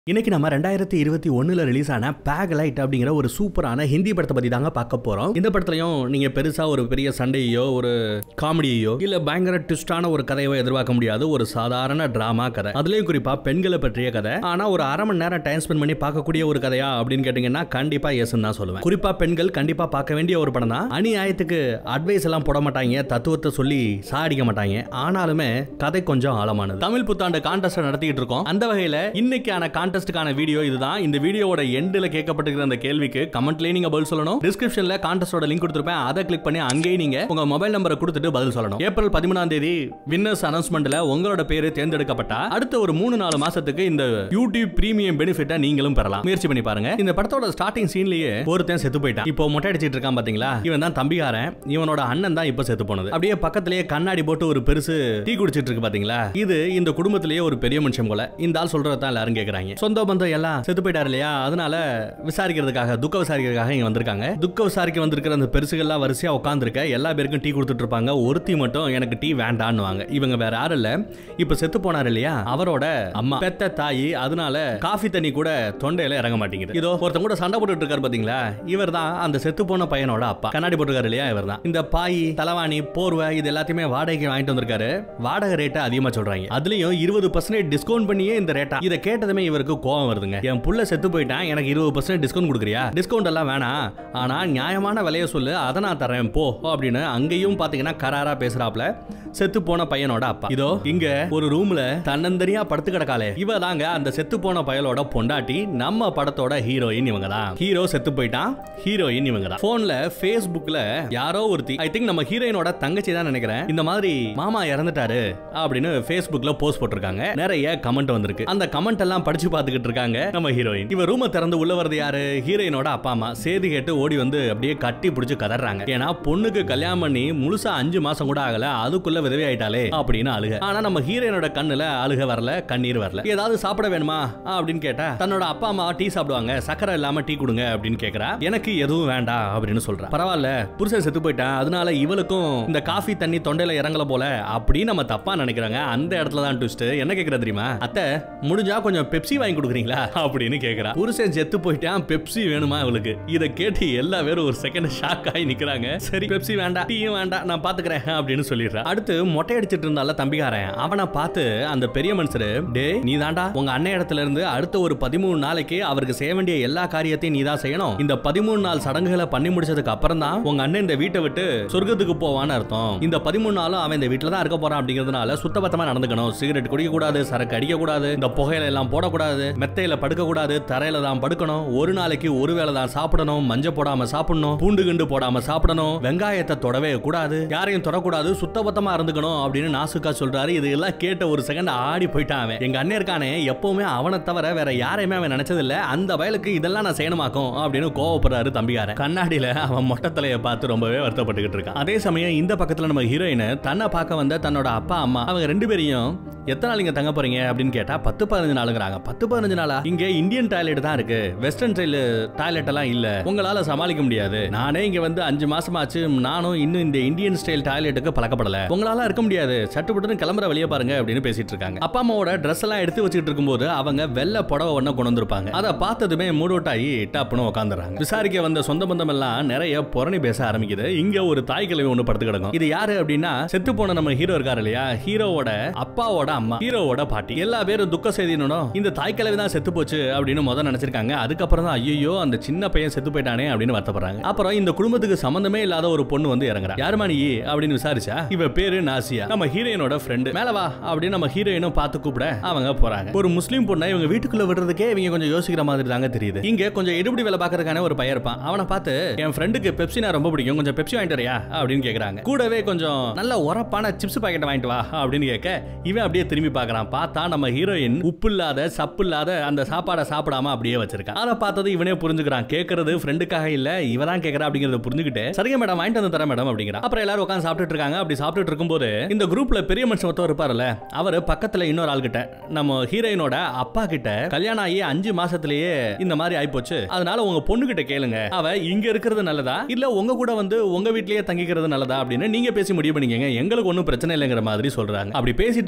இன்னைக்கு நம்ம ரெண்டாயிரத்தி இருபத்தி ஒண்ணுல ரிலீஸ் ஆன பேக் லைட் அப்படிங்கிற ஒரு சூப்பரான ஹிந்தி படத்தை பத்தி தாங்க பார்க்க போறோம் இந்த படத்துலயும் நீங்க பெருசா ஒரு பெரிய சண்டையோ ஒரு காமெடியோ இல்ல பயங்கர ட்விஸ்டான ஒரு கதையோ எதிர்பார்க்க முடியாது ஒரு சாதாரண டிராமா கதை அதுலயும் குறிப்பா பெண்களை பற்றிய கதை ஆனா ஒரு அரை மணி நேரம் டைம் ஸ்பெண்ட் பண்ணி பார்க்கக்கூடிய ஒரு கதையா அப்படின்னு கேட்டீங்கன்னா கண்டிப்பா எஸ் தான் சொல்லுவேன் குறிப்பா பெண்கள் கண்டிப்பா பார்க்க வேண்டிய ஒரு படம் தான் அநியாயத்துக்கு அட்வைஸ் எல்லாம் போட மாட்டாங்க தத்துவத்தை சொல்லி சாடிக்க மாட்டாங்க ஆனாலுமே கதை கொஞ்சம் ஆழமானது தமிழ் புத்தாண்டு கான்டெஸ்ட் நடத்திட்டு இருக்கோம் அந்த வகையில இன்னைக்கான கான்டெஸ்ட்டுக்கான வீடியோ இதுதான் இந்த வீடியோவோட எண்டில் கேட்கப்பட்டிருக்கிற அந்த கேள்விக்கு கமெண்ட்லயே நீங்க பதில் சொல்லணும் டிஸ்கிரிப்ஷன்ல கான்டெஸ்டோட லிங்க் கொடுத்துருப்பேன் அதை கிளிக் பண்ணி அங்கேயே நீங்க உங்க மொபைல் நம்பரை கொடுத்துட்டு பதில் சொல்லணும் ஏப்ரல் பதிமூணாம் தேதி வின்னர்ஸ் அனௌன்ஸ்மெண்ட்ல உங்களோட பேரு தேர்ந்தெடுக்கப்பட்டா அடுத்த ஒரு மூணு நாலு மாசத்துக்கு இந்த யூடியூப் பிரீமியம் பெனிஃபிட்டை நீங்களும் பெறலாம் முயற்சி பண்ணி பாருங்க இந்த படத்தோட ஸ்டார்டிங் சீன்லயே ஒருத்தன் செத்து போயிட்டான் இப்போ மொட்டை அடிச்சிட்டு இருக்கான் பாத்தீங்களா இவன் தான் தம்பிகாரன் இவனோட அண்ணன் தான் இப்போ செத்து போனது அப்படியே பக்கத்திலேயே கண்ணாடி போட்டு ஒரு பெருசு டீ குடிச்சிட்டு இருக்கு பாத்தீங்களா இது இந்த குடும்பத்திலேயே ஒரு பெரிய மனுஷன் போல இந்த ஆள் சொல்றதான் எல்லாரும் கேக்குறாங்க சொந்த பந்தம் எல்லாம் செத்து போயிட்டாரு இல்லையா அதனால விசாரிக்கிறதுக்காக துக்க விசாரிக்கிறதுக்காக இங்க வந்திருக்காங்க துக்க விசாரிக்க வந்திருக்கிற அந்த பெருசுகள்லாம் வரிசையா உட்காந்துருக்க எல்லா பேருக்கும் டீ கொடுத்துட்டு இருப்பாங்க ஒருத்தி மட்டும் எனக்கு டீ வேண்டான்னுவாங்க இவங்க வேற யாரும் இல்ல இப்ப செத்து போனாரு இல்லையா அவரோட அம்மா பெத்த தாயி அதனால காஃபி தண்ணி கூட தொண்டையில இறங்க மாட்டேங்குது இதோ ஒருத்தன் கூட சண்டை போட்டுட்டு இருக்காரு பாத்தீங்களா இவர் தான் அந்த செத்து போன பையனோட அப்பா கண்ணாடி போட்டுருக்காரு இல்லையா இவர் தான் இந்த பாய் தலவாணி போர்வை இது எல்லாத்தையுமே வாடகைக்கு வாங்கிட்டு வந்திருக்காரு வாடகை ரேட்டை அதிகமா சொல்றாங்க அதுலயும் இருபது பர்சன்டேஜ் டிஸ்கவுண்ட் பண்ணியே இந்த ரேட்டா இதை கேட்டதுமே இவருக்கு கோவம் வருதுங்க என் புள்ள செத்து போயிட்டான் எனக்கு இருபது பர்சன்ட் டிஸ்கவுண்ட் கொடுக்குறியா டிஸ்கவுண்ட் எல்லாம் வேணாம் ஆனா நியாயமான விலைய சொல்லு அதை நான் தரேன் போ அப்படின்னு அங்கேயும் பாத்தீங்கன்னா கராரா பேசுறாப்ல செத்து போன பையனோட அப்பா இதோ இங்க ஒரு ரூம்ல தன்னந்தனியா படுத்து கிடக்காளே இவ தாங்க அந்த செத்து போன பயலோட பொண்டாட்டி நம்ம படத்தோட ஹீரோயின் இவங்க தான் ஹீரோ செத்து போயிட்டான் ஹீரோயின் இவங்க தான் போன்ல ஃபேஸ்புக்ல யாரோ ஒருத்தி ஐ திங்க் நம்ம ஹீரோயினோட தங்கச்சி தான் நினைக்கிறேன் இந்த மாதிரி மாமா இறந்துட்டாரு அப்படின்னு ஃபேஸ்புக்ல போஸ்ட் போட்டிருக்காங்க நிறைய கமெண்ட் வந்திருக்கு அந்த கமெண்ட் எல்லாம் படிச்சு பார்த்துக்கிட்டு இருக்காங்க நம்ம ஹீரோயின் இவ ரூமை திறந்து உள்ள வரது யாரு ஹீரோயினோட அப்பா அம்மா சேதி கேட்டு ஓடி வந்து அப்படியே கட்டி பிடிச்சு கதறாங்க ஏன்னா பொண்ணுக்கு கல்யாணம் பண்ணி முழுசா அஞ்சு மாசம் கூட ஆகல அதுக்குள்ள விதவை ஆயிட்டாலே அப்படின்னு அழுக ஆனா நம்ம ஹீரோயினோட கண்ணுல அழுக வரல கண்ணீர் வரல ஏதாவது சாப்பிட வேணுமா அப்படின்னு கேட்டா தன்னோட அப்பா அம்மா டீ சாப்பிடுவாங்க சக்கரை இல்லாம டீ கொடுங்க அப்படின்னு கேக்குறா எனக்கு எதுவும் வேண்டாம் அப்படின்னு சொல்றா பரவாயில்ல புருஷன் செத்து போயிட்டான் அதனால இவளுக்கும் இந்த காஃபி தண்ணி தொண்டையில இறங்கல போல அப்படின்னு நம்ம தப்பா நினைக்கிறாங்க அந்த இடத்துல தான் ட்விஸ்ட் என்ன கேக்குற தெரியுமா அத்தை முடிஞ்சா கொஞ்சம் பெப்சி வாங்கி கொடுக்குறீங்களா அப்படின்னு கேக்குறா புருஷன் செத்து போயிட்டான் பெப்சி வேணுமா இவளுக்கு இத கேட்டு எல்லா பேரும் ஒரு செகண்ட் ஷாக் ஆகி நிக்கிறாங்க சரி பெப்சி வேண்டாம் டீயும் வேண்டாம் நான் பாத்துக்கிறேன் அப்படின்னு சொல்லிடுறா அடுத்து மொட்டை அடிச்சிட்டு இருந்தால தம்பிகாரன் அவனை பார்த்து அந்த பெரிய மனுஷரு டே நீ தாண்டா உங்க அண்ணன் இடத்துல இருந்து அடுத்த ஒரு பதிமூணு நாளைக்கு அவருக்கு செய்ய வேண்டிய எல்லா காரியத்தையும் நீ தான் செய்யணும் இந்த பதிமூணு நாள் சடங்குகளை பண்ணி முடிச்சதுக்கு அப்புறம் தான் உங்க அண்ணன் இந்த வீட்டை விட்டு சொர்க்கத்துக்கு போவான்னு அர்த்தம் இந்த பதிமூணு நாளும் அவன் இந்த வீட்டுல தான் இருக்க போறான் அப்படிங்கிறதுனால சுத்தபத்தமா நடந்துக்கணும் சிகரெட் குடிக்க கூடாது சரக்கு அடிக்க கூடாது இந்த புகையில எல்லாம் போடக்கூடாது மெத்தையில படுக்க கூடாது தரையில தான் படுக்கணும் ஒரு நாளைக்கு ஒரு வேளை தான் சாப்பிடணும் மஞ்சள் போடாம சாப்பிடணும் பூண்டு கிண்டு போடாம சாப்பிடணும் வெங்காயத்தை தொடவே கூடாது யாரையும் தொடக்கூடாது சுத்தபத்தமா இருந்துக்கணும் அப்படின்னு நாசுக்கா சொல்றாரு இது எல்லாம் கேட்ட ஒரு செகண்ட் ஆடி போயிட்டான் அவன் எங்க அண்ணன் இருக்கானே எப்பவுமே அவனை தவிர வேற யாரையுமே அவன் நினைச்சது இல்ல அந்த வயலுக்கு இதெல்லாம் நான் செய்யணுமாக்கும் அப்படின்னு கோவப்படுறாரு தம்பிகாரன் கண்ணாடியில அவன் மொட்டை தலையை பார்த்து ரொம்பவே வருத்தப்பட்டுக்கிட்டு இருக்கான் அதே சமயம் இந்த பக்கத்துல நம்ம ஹீரோயின் தன்னை பார்க்க வந்த தன்னோட அப்பா அம்மா அவங்க ரெண்டு பேரையும் எத்தனை நாள் இங்க தங்க போறீங்க அப்படின்னு கேட்டா பத்து பதினஞ்சு நாளுங்கிறாங்க பத்து பதினஞ்சு நாளா இங்க இந்தியன் டாய்லெட் தான் இருக்கு வெஸ்டர்ன் ஸ்டைல் டாய்லெட் எல்லாம் இல்ல உங்களால சமாளிக்க முடியாது நானே இங்க வந்து அஞ்சு மாசமாச்சு நானும் இன்னும் இந்த இந்தியன் ஸ்டைல் டாய்லெட்டுக்கு பழக்கப்படல உங்களால இருக்க முடியாது சட்டுப்பட்டு கிளம்புற வெளியே பாருங்க அப்படின்னு பேசிட்டு இருக்காங்க அப்பா அம்மாவோட ட்ரெஸ் எல்லாம் எடுத்து வச்சுட்டு இருக்கும்போது அவங்க வெள்ளை புடவை ஒண்ணு கொண்டு வந்திருப்பாங்க அதை பார்த்ததுமே மூட் அவுட் ஆகி டப்புன்னு உட்காந்துறாங்க விசாரிக்க வந்த சொந்த பந்தம் எல்லாம் நிறைய புறணி பேச ஆரம்பிக்குது இங்க ஒரு தாய் கிழவி ஒண்ணு படுத்து கிடக்கும் இது யாரு அப்படின்னா செத்து போன நம்ம ஹீரோ இருக்காரு இல்லையா ஹீரோவோட அப்பாவோட அம்மா ஹீரோவோட பாட்டி எல்லா பேரும் துக்க செய்தினும் இந்த தாய் கிழவி தான் செத்து போச்சு அப்படின்னு முதல் நினைச்சிருக்காங்க அதுக்கப்புறம் தான் ஐயோ அந்த சின்ன பையன் செத்து போயிட்டானே அப்படின்னு வருத்தப்படுறாங்க அப்புறம் இந்த குடும்பத்துக்கு சம்பந்தமே இல்லாத ஒரு பொண்ணு வந்து இறங்குறா யாருமா நீ அப்படின்னு விசாரிச்சா இவ பேரு நாசியா நம்ம ஹீரோயினோட ஃப்ரெண்டு மேல வா அப்படின்னு நம்ம ஹீரோயினும் பார்த்து கூப்பிட அவங்க போறாங்க ஒரு முஸ்லீம் பொண்ணை இவங்க வீட்டுக்குள்ள விடுறதுக்கே இவங்க கொஞ்சம் யோசிக்கிற மாதிரி தாங்க தெரியுது இங்க கொஞ்சம் எடுபடி வேலை பாக்குறதுக்கான ஒரு பையன் இருப்பான் அவனை பார்த்து என் ஃப்ரெண்டுக்கு பெப்சினா ரொம்ப பிடிக்கும் கொஞ்சம் பெப்சி வாங்கிட்டு வரியா அப்படின்னு கேக்குறாங்க கூடவே கொஞ்சம் நல்ல உரப்பான சிப்ஸ் பாக்கெட் வாங்கிட்டு வா அப்படின்னு கேட்க இவன் அப்படியே திரும்பி பார்க்கறான் பார்த்தா நம்ம ஹீரோயின் உப்பு இல்லாத சப்பு இல்லாத அந்த சாப்பாடை சாப்பிடாம அப்படியே வச்சிருக்கான் அதை பார்த்தது இவனே புரிஞ்சுக்கிறான் கேட்கறது ஃப்ரெண்டுக்காக இல்ல இவ தான் கேட்கறா அப்படிங்கறத புரிஞ்சுக்கிட்டு சரிங்க மேடம் வாங்கிட்டு வந்து தரேன் மேடம் அப்படிங்கிறான் அப்புறம் எல்லாரும் உட்காந்து சாப்பிட்டுட்டு இருக்காங்க அப்படி சாப்பிட்டுட்டு இருக்கும்போது இந்த குரூப்ல பெரிய மனுஷன் ஒருத்தர் இருப்பார்ல அவர் பக்கத்துல இன்னொரு ஆள் கிட்ட நம்ம ஹீரோயினோட அப்பா கிட்ட கல்யாணம் ஆகி அஞ்சு மாசத்திலேயே இந்த மாதிரி ஆயிப்போச்சு அதனால உங்க பொண்ணு கிட்ட கேளுங்க அவ இங்க இருக்கிறது நல்லதா இல்ல உங்க கூட வந்து உங்க வீட்லயே தங்கிக்கிறது நல்லதா அப்படின்னு நீங்க பேசி முடிவு பண்ணிக்கங்க எங்களுக்கு ஒன்றும் பிரச்சனை இல்லைங்கிற மாதிரி சொல்றாங்க அப்படி பேசிட்டு இருக்கும்போதே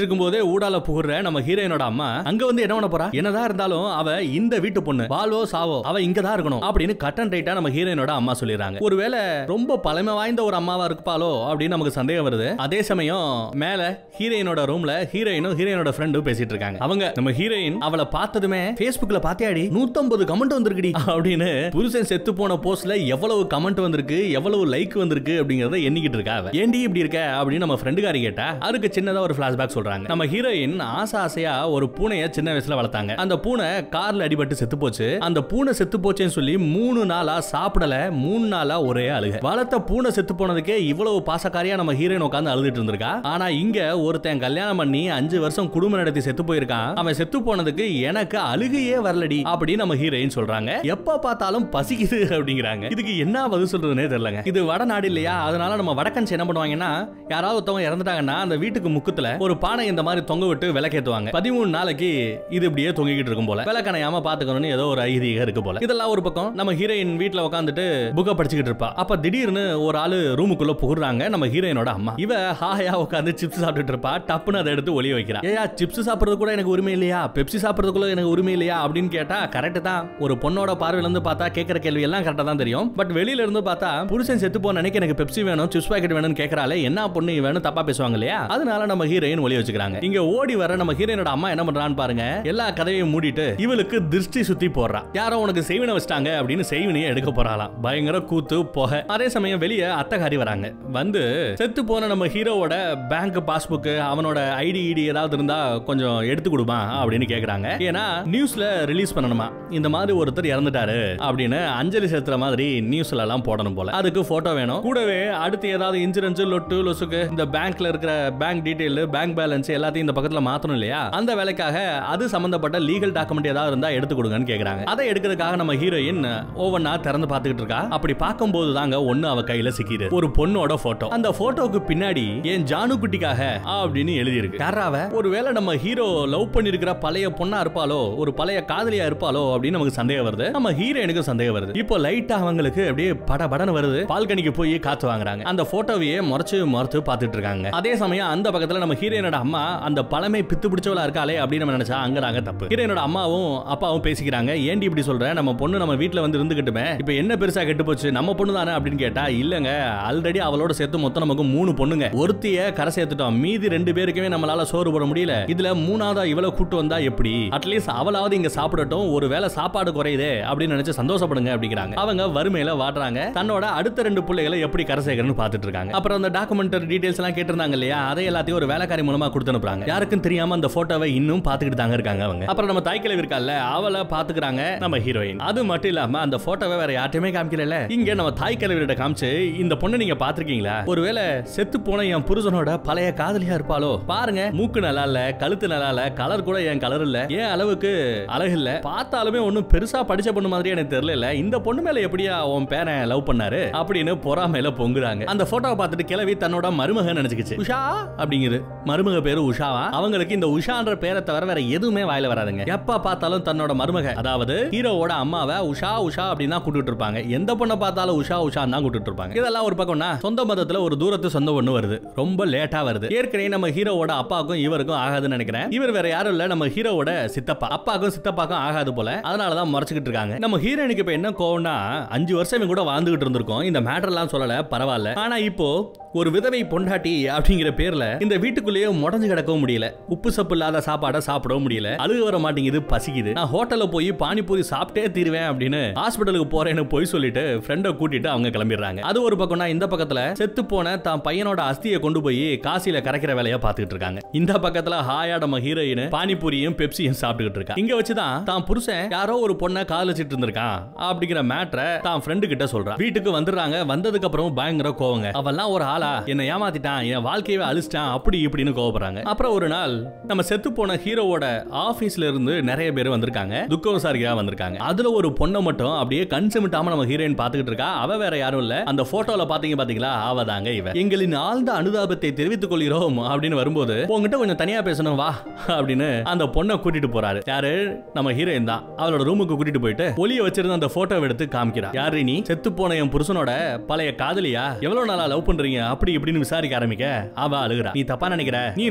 ஊடால புகுற நம்ம ஹீரோயினோட அம்மா அங்க வந்து என்ன பண்ண போறா என்னதான் இருந்தாலும் அவ இந்த வீட்டு பொண்ணு வாழ்வோ சாவோ அவ இங்க தான் இருக்கணும் அப்படின்னு கட் அண்ட் ரைட்டா நம்ம ஹீரோயினோட அம்மா சொல்லிடுறாங்க ஒருவேளை ரொம்ப பழமை வாய்ந்த ஒரு அம்மாவா இருப்பாளோ அப்படின்னு நமக்கு சந்தேகம் வருது அதே சமயம் மேல ஹீரோயினோட ரூம்ல ஹீரோயினும் ஹீரோயினோட ஃப்ரெண்டும் பேசிட்டு இருக்காங்க அவங்க நம்ம ஹீரோயின் அவளை பார்த்ததுமே Facebookல பாத்தியாடி 150 கமெண்ட் வந்திருக்குடி அப்படின்னு புருஷன் செத்து போன போஸ்ட்ல எவ்வளவு கமெண்ட் வந்திருக்கு எவ்வளவு லைக் வந்திருக்கு அப்படிங்கறத எண்ணிக்கிட்டு இருக்கா அவ. ஏன்டி இப்படி இருக்க அப்படின்னு நம்ம ஃப்ரெண்டுக்காரி கேட்டா அதுக்கு சின்னதா ஒரு பிளாஷ்பேக் சொல்றாங்க நம்ம ஹீரோயின் ஆசை ஆசையா ஒரு பூனைய சின்ன வயசுல வளர்த்தாங்க அந்த பூனை கார்ல அடிபட்டு செத்து போச்சு அந்த பூனை செத்து போச்சுன்னு சொல்லி மூணு நாளா சாப்பிடல மூணு நாளா ஒரே அழுக வளர்த்த பூனை செத்து போனதுக்கே இவ்வளவு பாசக்காரியா நம்ம ஹீரோயின் உட்காந்து அழுதுட்டு இருந்திருக்கா ஆனா இங்க ஒருத்தன் கல்யாணம் பண்ணி அஞ்சு வருஷம் குடும்பம் நடத்தி செத்து போயிருக்கான் அவன் செத்து போனதுக்கு எனக்கு அழுகையே வரலடி அப்படின்னு நம்ம ஹீரோயின் சொல்றாங்க எப்ப பார்த்தாலும் பசிக்குது அப்படிங்கிறாங்க இதுக்கு என்ன பதில் சொல்றதுனே தெரியலங்க இது வடநாடு இல்லையா அதனால நம்ம வடக்கன்ஸ் என்ன பண்ணுவாங்கன்னா யாராவது ஒருத்தவங்க இறந்துட்டாங்கன்னா அந்த வீட்டுக்கு முக்குத்துல ஒரு பானை இந்த மாதிரி தொங்க விட்டு விளக்கேத்துவாங்க பதிமூணு நாளைக்கு இது இப்படியே தொங்கிக்கிட்டு இருக்கும் போல விளக்கணையாம பாத்துக்கணும்னு ஏதோ ஒரு ஐதீகம் இருக்கு போல இதெல்லாம் ஒரு பக்கம் நம்ம ஹீரோயின் வீட்ல உட்காந்துட்டு புக்கை படிச்சுக்கிட்டு இருப்பா அப்ப திடீர்னு ஒரு ஆளு ரூமுக்குள்ள புகுறாங்க நம்ம ஹீரோயினோட அம்மா இவ ஹாயா உட்காந்து சிப்ஸ் சாப்பிட்டுட்டு இருப்பா டப்புன்னு அதை எடுத்து ஒளிய வைக்கிறா ஏயா சிப்ஸ் சாப்பிடுறது கூட எனக்கு உரிமை இல்லையா பெப்சி சாப்பிடுறதுக்குள்ள எனக்கு உரிமை இல்லையா அப்படின்னு கேட்டா கரெக்ட் தான் ஒரு பொண்ணோட பார்வையில இருந்து பார்த்தா கேட்கிற கேள்வி எல்லாம் கரெக்டா தான் தெரியும் பட் வெளியில இருந்து பார்த்தா புருஷன் செத்து போன அன்னைக்கு எனக்கு பெப்சி வேணும் சிப்ஸ் பாக்கெட் வேணும்னு கேட்கறாளே என்ன பொண்ணு வேணும் தப்பா பேசுவாங்க இல்லையா அதனால நம்ம ஹீரோயின் ஒளி வச்சுக்கிறாங்க இங்க ஓடி வர நம்ம ஹீரோயினோட அம்மா என்ன பண்றான்னு பாருங்க எல்லா கதையும் மூடிட்டு இவளுக்கு திருஷ்டி சுத்தி போடுறா யாரோ உனக்கு செய்வினை வச்சிட்டாங்க அப்படின்னு செய்வினையை எடுக்க போறாளாம் பயங்கர கூத்து போக அதே சமயம் வெளியே அத்தகாரி வராங்க வந்து செத்து போன நம்ம ஹீரோவோட பேங்க் பாஸ்புக் அவனோட ஐடி இடி ஏதாவது இருந்தா கொஞ்சம் எடுத்து கொடுமா அப்படின்னு கேக்குறாங்க ஏன்னா நியூஸ்ல ரிலீஸ் பண்ணணுமா இந்த மாதிரி ஒருத்தர் இறந்துட்டாரு அப்படின்னு அஞ்சலி செலுத்துற மாதிரி நியூஸ்ல எல்லாம் போடணும் போல அதுக்கு போட்டோ வேணும் கூடவே அடுத்து ஏதாவது இன்சூரன்ஸ் லொட்டு லொசுக்கு இந்த பேங்க்ல இருக்கிற பேங்க் டீடைல் பேங்க் பேலன்ஸ் எல்லாத்தையும் இந்த பக்கத்துல மாத்தணும் இல்லையா அந்த வேலைக்காக அது சம்பந்தப்பட்ட லீகல் டாக்குமெண்ட் ஏதாவது இருந்தா எடுத்து கொடுங்கன்னு கேக்குறாங்க அதை எடுக்கிறதுக்காக நம்ம ஹீரோயின் ஒவ்வொன்னா திறந்து பார்த்துக்கிட்டு இருக்கா அப்படி பார்க்கும்போது தாங்க ஒண்ணு அவ கையில சிக்கிது ஒரு பொண்ணோட போட்டோ அந்த போட்டோக்கு பின்னாடி என் ஜானு குட்டிக்காக அப்படின்னு எழுதி இருக்கு யாராவ ஒருவேளை நம்ம ஹீரோ லவ் பண்ணிருக்கிற பழைய பொண்ணா இருப்பாளோ ஒரு பழைய காதலியா இருப்பாளோ அப்படின்னு நமக்கு சந்தேகம் வருது நம்ம ஹீரோயினுக்கு சந்தேகம் வருது இப்போ லைட்டா அவங்களுக்கு அப்படியே பட படன்னு வருது பால்கனிக்கு போய் காத்து வாங்குறாங்க அந்த போட்டோவையே முறைச்சு மறுத்து பார்த்துட்டு இருக்காங்க அதே சமயம் அந்த பக்கத்துல நம்ம ஹீரோயினோட அம்மா அந்த பழமை பித்து பிடிச்சவளா இருக்காளே அப்படின்னு நம்ம நினைச்சா அங்க நாங்க தப்பு ஹீரோயினோட அம்மாவும் அப்பாவும் பேசிக்கிறாங்க ஏன்டி இப்படி சொல்ற நம்ம பொண்ணு நம்ம வீட்ல வந்து இருந்துகிட்டுமே இப்போ என்ன பெருசா கெட்டு போச்சு நம்ம பொண்ணு தானே அப்படின்னு கேட்டா இல்லங்க ஆல்ரெடி அவளோட சேர்த்து மொத்தம் நமக்கு மூணு பொண்ணுங்க ஒருத்திய கரை சேர்த்துட்டோம் மீதி ரெண்டு பேருக்குமே நம்மளால சோறு போட முடியல இதுல மூணாவதா இவ்வளவு கூட்டு வந்தா எப்படி அட்லீஸ்ட் அவளாவது இங்க சாப்பிடட்டும் ஒரு வேளை சாப்பாடு குறையுதே அப்படின்னு நினைச்சு சந்தோஷப்படுங்க அப்படிங்கிறாங்க அவங்க வறுமையில வாடுறாங்க தன்னோட அடுத்த ரெண்டு பிள்ளைகளை எப்படி கரை சேர்க்கணும்னு பார்த்துட்டு இருக்காங்க அப்புறம் அந்த டாக்குமெண்டரி டீடைல்ஸ் எல்லாம் கேட்டிருந்தாங்க இல்லையா அதை எல்லாத்தையும் ஒரு வேலைக்காரி மூலமா கொடுத்து அனுப்புறாங்க யாருக்கும் தெரியாம அந்த போட்டோவை இன்னும் பார்த்துக்கிட்டு தாங்க இருக்காங்க அவங்க அப்புறம் நம்ம தாய்க்கிழவி இருக்கால அவளை பாத்துக்கிறாங்க நம்ம ஹீரோயின் அது மட்டும் இல்லாம அந்த போட்டோவை வேற யார்ட்டையுமே காமிக்கல இங்க நம்ம தாய் கிழவியிட காமிச்சு இந்த பொண்ணை நீங்க பாத்திருக்கீங்களா ஒருவேளை செத்து போன என் புருஷனோட பழைய காதலியா இருப்பாளோ பாருங்க மூக்கு நல்லா இல்ல கழுத்து நல்லா இல்ல கலர் கூட என் கலர் இல்ல ஏன் அளவுக்கு அழகு இல்ல பார்த்தாலுமே ஒண்ணும் பெருசா படிச்ச பொண்ணு மாதிரி எனக்கு தெரியல இந்த பொண்ணு மேல எப்படியா உன் பேரன் லவ் பண்ணாரு அப்படின்னு பொறாமையில பொங்குறாங்க அந்த போட்டோவை பார்த்துட்டு கிழவி தன்னோட மருமகன் நினைச்சுக்கிச்சு உஷா அப்படிங்குது மருமக பேரு உஷாவா அவங்களுக்கு இந்த உஷான்ற பேரை தவிர வேற எதுவுமே வாயில வராதுங்க எப்ப பார்த்தாலும் தன்னோட மருமக அதாவது ஹீரோவோட அம்மாவை உஷா உஷா அப்படின்னு தான் கூட்டிட்டு இருப்பாங்க எந்த பொண்ணை பார்த்தாலும் உஷா உஷா தான் கூட்டிட்டு இருப்பாங்க இதெல்லாம் ஒரு பக்கம்னா சொந்த மதத்துல ஒரு தூரத்து சொந்த ஒண்ணு வருது ரொம்ப லேட்டா வருது ஏற்கனவே நம்ம ஹீரோவோட அப்பாவுக்கும் இவருக்கும் ஆகாதுன்னு நினைக்கிறேன் இவர் வேற யாரும் இல்ல நம்ம ஹீரோவோட சித்தப்பா அப்பாவுக்கும் சித்தப்பாக்கும் ஆகாது போல அதனாலதான் மறைச்சுக்கிட்டு இருக்காங்க நம்ம ஹீரோனுக்கு இப்ப என்ன கோவம்னா அஞ்சு வருஷம் இவங்க கூட வாழ்ந்துகிட்டு இருந்திருக்கோம் இந்த மேட்டர் எல்லாம் சொல்லல பரவாயில்ல ஆனா இப்போ ஒரு விதவை பொண்டாட்டி அப்படிங்கிற பேர்ல இந்த வீட்டுக்குள்ளேயே முடஞ்சு கிடக்கவும் முடியல உப்பு சப்பு இல்லாத சாப்பாடை சாப்பிடவும் முடியல அழுக வர மாட்டேங்குது பசிக்குது நான் ஹோட்டல்ல போய் பானிபூரி சாப்பிட்டே தீருவேன் அப்படின்னு ஹாஸ்பிட்டலுக்கு போறேன்னு போய் சொல்லிட்டு ஃப்ரெண்டை கூட்டிட்டு அவங்க கிளம்பிடுறாங்க அது ஒரு பக்கம்னா இந்த பக்கத்துல செத்து போன தான் பையனோட அஸ்தியை கொண்டு போய் காசியில கரைக்கிற வேலையை பார்த்துக்கிட்டு இருக்காங்க இந்த பக்கத்துல ஹாயா நம்ம ஹீரோயின் பானிபூரியும் பெப்சியும் சாப்பிட்டுக்கிட்டு இருக்கா இங்க வச்சுதான் தான் புருஷன் யாரோ ஒரு பொண்ணை காதலிச்சிட்டு இருந்திருக்கான் அப்படிங்கிற மேட்ரை தான் ஃப்ரெண்டு கிட்ட சொல்றான் வீட்டுக்கு வந்துடுறாங்க வந்ததுக்கு அப்புறம் பயங்கர கோவங்க அவெல்லாம் ஒரு ஆளா என்ன ஏமாத்திட்டான் என் வாழ்க்கையவே அழிச்சிட்டான் அப்படி இப்படின்னு கோவப்படுறாங்க அப்புறம் ஒரு நாள் நம்ம செத்து போன ஹீரோவோட ஆபீஸ்ல இருந்து நிறைய பேர் வந்திருக்காங்க துக்க விசாரிக்கா வந்திருக்காங்க அதுல ஒரு பொண்ணை மட்டும் அப்படியே கண் சிமிட்டாம நம்ம ஹீரோயின் பாத்துக்கிட்டு இருக்கா அவ வேற யாரும் இல்ல அந்த போட்டோல பாத்தீங்க பாத்தீங்களா அவ தாங்க இவ எங்களின் ஆழ்ந்த அனுதாபத்தை தெரிவித்துக் கொள்கிறோம் அப்படின்னு வரும்போது உங்ககிட்ட கொஞ்சம் தனியா பேசணும் வா அப்படின்னு அந்த பொண்ணை கூட்டிட்டு போறாரு யாரு நம்ம ஹீரோயின் தான் அவளோட ரூமுக்கு கூட்டிட்டு போயிட்டு ஒளிய வச்சிருந்த அந்த போட்டோ எடுத்து காமிக்கிறா யாரு நீ செத்து போன என் புருஷனோட பழைய காதலியா எவ்வளவு நாளா லவ் பண்றீங்க அப்படி இப்படின்னு விசாரிக்க ஆரம்பிக்க அவ அழுகுறா நீ தப்பா நினைக்கிற நீ நினைக்கிற மாதிரி